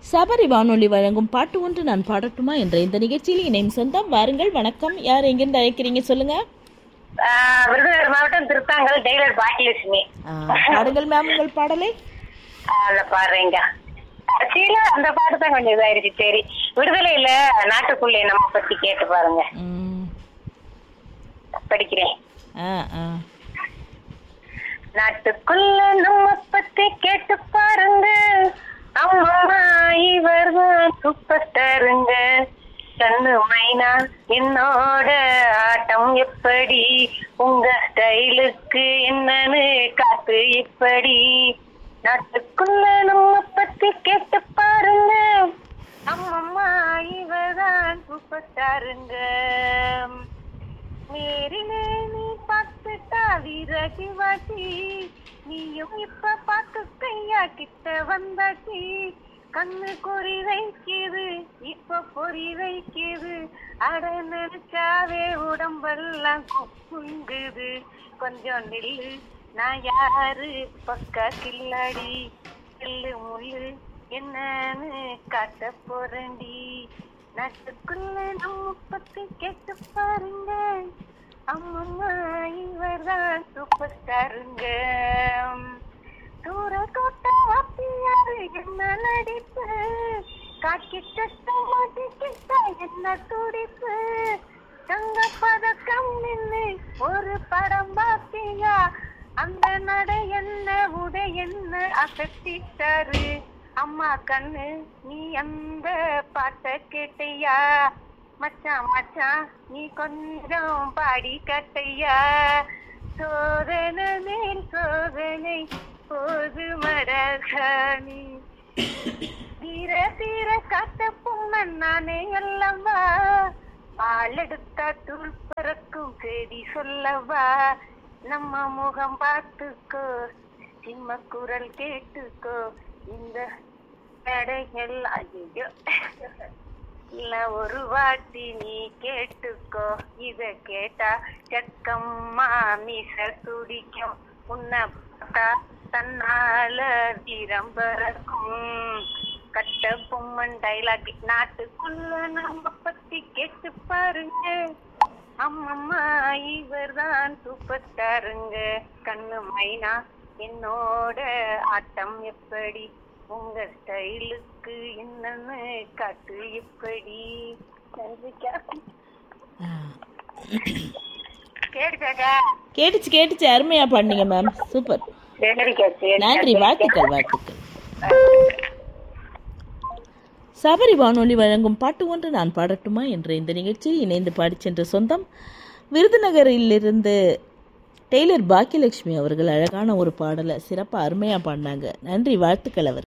சபரி வானொலி வழங்கும் பாட்டு ஒன்று நான் பாடட்டுமா என்ற இந்த நிகழ்ச்சியில் இணையும் சொந்தம் வாருங்கள் வணக்கம் யார் எங்கிருந்து அழைக்கிறீங்க சொல்லுங்க ஆஹ் விருதுநகர் மாவட்டம் திருத்தாங்கல் டெய்லர் பாக்கியலட்சுமி ஆ, பாடுங்கள் மேம் உங்கள் பாடலை அதுல பாடுறீங்க கடைசியில அந்த பாட்டு தான் கொஞ்சம் இதாயிருச்சு சரி விடுதலையில நாட்டுக்குள்ளே நம்ம பத்தி கேட்டு பாருங்க ம், படிக்கிறேன் ஆ ஆ நாட்டுக்குள்ள நம்ம பத்தி கேட்டு பாருங்க அம்மா இவர் தான் சூப்பர் ஸ்டாருங்க கண்ணு மைனா என்னோட ஆட்டம் எப்படி உங்க ஸ்டைலுக்கு என்னன்னு காத்து இப்படி நாட்டுக்குள்ள நம்ம பத்தி கேட்டு பாருங்க அம்மம்மா இவர் தான் சூப்பர் ஸ்டாருங்க நேரிலே நீ பார்த்துட்டா விரகி வாட்டி நீயும் இப்ப பார்த்து கையா கிட்ட வந்தாச்சி கண்ணு குறி வைக்கிது இப்ப பொறி வைக்கிது அட நினைச்சாவே உடம்பெல்லாம் குப்புங்குது கொஞ்சம் நில்லு நான் யாரு பக்கா கில்லாடி கில்லு முள்ளு என்னன்னு காட்ட போறேன்டி நாட்டுக்குள்ள நம்ம பத்தி கேட்டு பாருங்க அம்மம்மா இவர்தான் சூப்பர் ஸ்டாருங்க தூர கோட்டை வாத்தியாரு என்ன நடிப்பு காக்கி சட்டை மாட்டிக்கிட்டா என்ன துடிப்பு தங்க பதக்கம் நின்னு ஒரு படம் பாத்தியா அந்த நடை என்ன உடை என்ன அசத்திட்டாரு அம்மா கண்ணு நீ அந்த பாட்ட கேட்டையா மச்சான் மச்சான் நீ கொஞ்சம் பாடி கட்டையா சோதனை மேல் சோதனை போது மடகாணி தீர தீர காட்ட பொம்மன் நானே அல்லவா பாலெடுத்தா தூள் பறக்கும் செய்தி சொல்லவா நம்ம முகம் பார்த்துக்கோ சிம்ம குரல் கேட்டுக்கோ இந்த கடைகள் ஐயோ இல்ல ஒரு வாட்டி நீ கேட்டுக்கோ இத கேட்டா சக்கம்மா மீச துடிக்கும் உன்னை பார்த்தா தன்னால வீரம் பறக்கும் கட்ட பொம்மன் டைலாக் நாட்டுக்குள்ள நம்ம பத்தி கேட்டு பாருங்க அம்மம்மா இவர்தான் சூப்பர் ஸ்டாருங்க கண்ணு மைனா என்னோட ஆட்டம் எப்படி உங்க ஸ்டைலுக்கு என்னன்னு காட்டு எப்படி நன்றிக்கா ஆ. கேட்டுக்கா கேட்டுச்சு கேட்டுச்சு அருமையா பாடினீங்க மேம் சூப்பர் சரிக்கா சரி நன்றி வாழ்த்துக்கள் வாழ்த்துக்கள் சபரி வானொலி வழங்கும் பாட்டு ஒன்று நான் பாடட்டுமா என்ற இந்த நிகழ்ச்சியில் இணைந்து பாடிச் சென்ற சொந்தம் விருதுநகரிலிருந்து டெய்லர் பாக்கியலட்சுமி அவர்கள் அழகான ஒரு பாடலை சிறப்பாக அருமையாக பாடினாங்க நன்றி வாழ்த்துக்கள் அவர்கள்